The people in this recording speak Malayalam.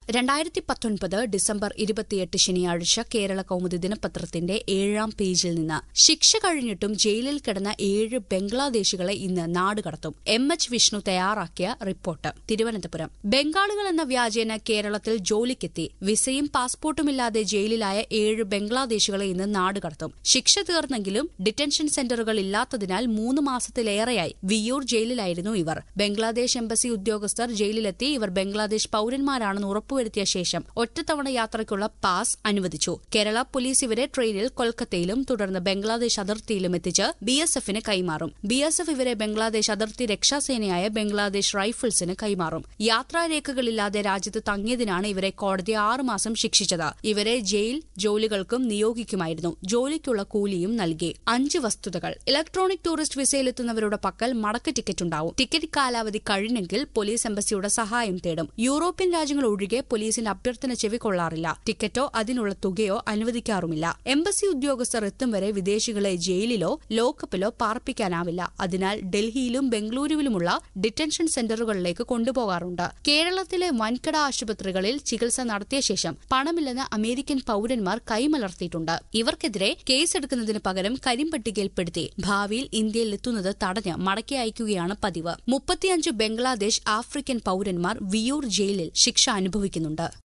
രണ്ടായിരത്തി പത്തൊൻപത് ഡിസംബർ ഇരുപത്തിയെട്ട് ശനിയാഴ്ച കേരള കൗമുദി ദിനപത്രത്തിന്റെ ഏഴാം പേജിൽ നിന്ന് ശിക്ഷ കഴിഞ്ഞിട്ടും ജയിലിൽ കിടന്ന ഏഴ് ബംഗ്ലാദേശികളെ ഇന്ന് നാടുകടത്തും എം എച്ച് വിഷ്ണു തയ്യാറാക്കിയ റിപ്പോർട്ട് തിരുവനന്തപുരം ബംഗാളികൾ എന്ന വ്യാജേന കേരളത്തിൽ ജോലിക്കെത്തി വിസയും പാസ്പോർട്ടുമില്ലാതെ ജയിലിലായ ഏഴ് ബംഗ്ലാദേശികളെ ഇന്ന് നാടുകടത്തും ശിക്ഷ തീർന്നെങ്കിലും ഡിറ്റൻഷൻ സെന്ററുകൾ ഇല്ലാത്തതിനാൽ മൂന്ന് മാസത്തിലേറെയായി വിയ്യൂർ ജയിലിലായിരുന്നു ഇവർ ബംഗ്ലാദേശ് എംബസി ഉദ്യോഗസ്ഥർ ജയിലിലെത്തി ഇവർ ബംഗ്ലാദേശ് പൌരന്മാരാണെന്ന് ഉറപ്പുവരുത്തിയ ശേഷം ഒറ്റത്തവണ യാത്രയ്ക്കുള്ള പാസ് അനുവദിച്ചു കേരള പോലീസ് ഇവരെ ട്രെയിനിൽ കൊൽക്കത്തയിലും തുടർന്ന് ബംഗ്ലാദേശ് അതിർത്തിയിലും എത്തിച്ച് ബി എസ് എഫിന് കൈമാറും ബി എസ് എഫ് ഇവരെ ബംഗ്ലാദേശ് അതിർത്തി രക്ഷാസേനയായ ബംഗ്ലാദേശ് റൈഫിൾസിന് കൈമാറും യാത്രാരേഖകളില്ലാതെ രാജ്യത്ത് തങ്ങിയതിനാണ് ഇവരെ കോടതി ആറുമാസം ശിക്ഷിച്ചത് ഇവരെ ജയിൽ ജോലികൾക്കും നിയോഗിക്കുമായിരുന്നു ജോലിക്കുള്ള കൂലിയും നൽകി അഞ്ച് വസ്തുതകൾ ഇലക്ട്രോണിക് ടൂറിസ്റ്റ് വിസയിലെത്തുന്നവരുടെ പക്കൽ മടക്ക് ടിക്കറ്റ് ഉണ്ടാവും ടിക്കറ്റ് കാലാവധി കഴിഞ്ഞെങ്കിൽ പോലീസ് എംബസിയുടെ സഹായം തേടും യൂറോപ്യൻ രാജ്യങ്ങൾ ഒഴികെ പോലീസിന്റെ അഭ്യർത്ഥന ചെവിക്കൊള്ളാറില്ല ടിക്കറ്റോ അതിനുള്ള തുകയോ അനുവദിക്കാറുമില്ല എംബസി ഉദ്യോഗസ്ഥർ എത്തും വരെ വിദേശികളെ ജയിലിലോ ലോക്കപ്പിലോ പാർപ്പിക്കാനാവില്ല അതിനാൽ ഡൽഹിയിലും ബംഗളൂരുവിലുമുള്ള ഡിറ്റൻഷൻ സെന്ററുകളിലേക്ക് കൊണ്ടുപോകാറുണ്ട് കേരളത്തിലെ വൻകിട ആശുപത്രികളിൽ ചികിത്സ നടത്തിയ ശേഷം പണമില്ലെന്ന് അമേരിക്കൻ പൌരന്മാർ കൈമലർത്തിയിട്ടുണ്ട് ഇവർക്കെതിരെ കേസെടുക്കുന്നതിന് പകരം കരിമ്പട്ടികയിൽപ്പെടുത്തി ഭാവിയിൽ ഇന്ത്യയിൽ എത്തുന്നത് തടഞ്ഞ് മടക്കി അയക്കുകയാണ് പതിവ് മുപ്പത്തിയഞ്ച് ബംഗ്ലാദേശ് ആഫ്രിക്കൻ പൌരന്മാർ വിയൂർ ജയിലിൽ ശിക്ഷ അനുഭവിക്കുന്നുണ്ട്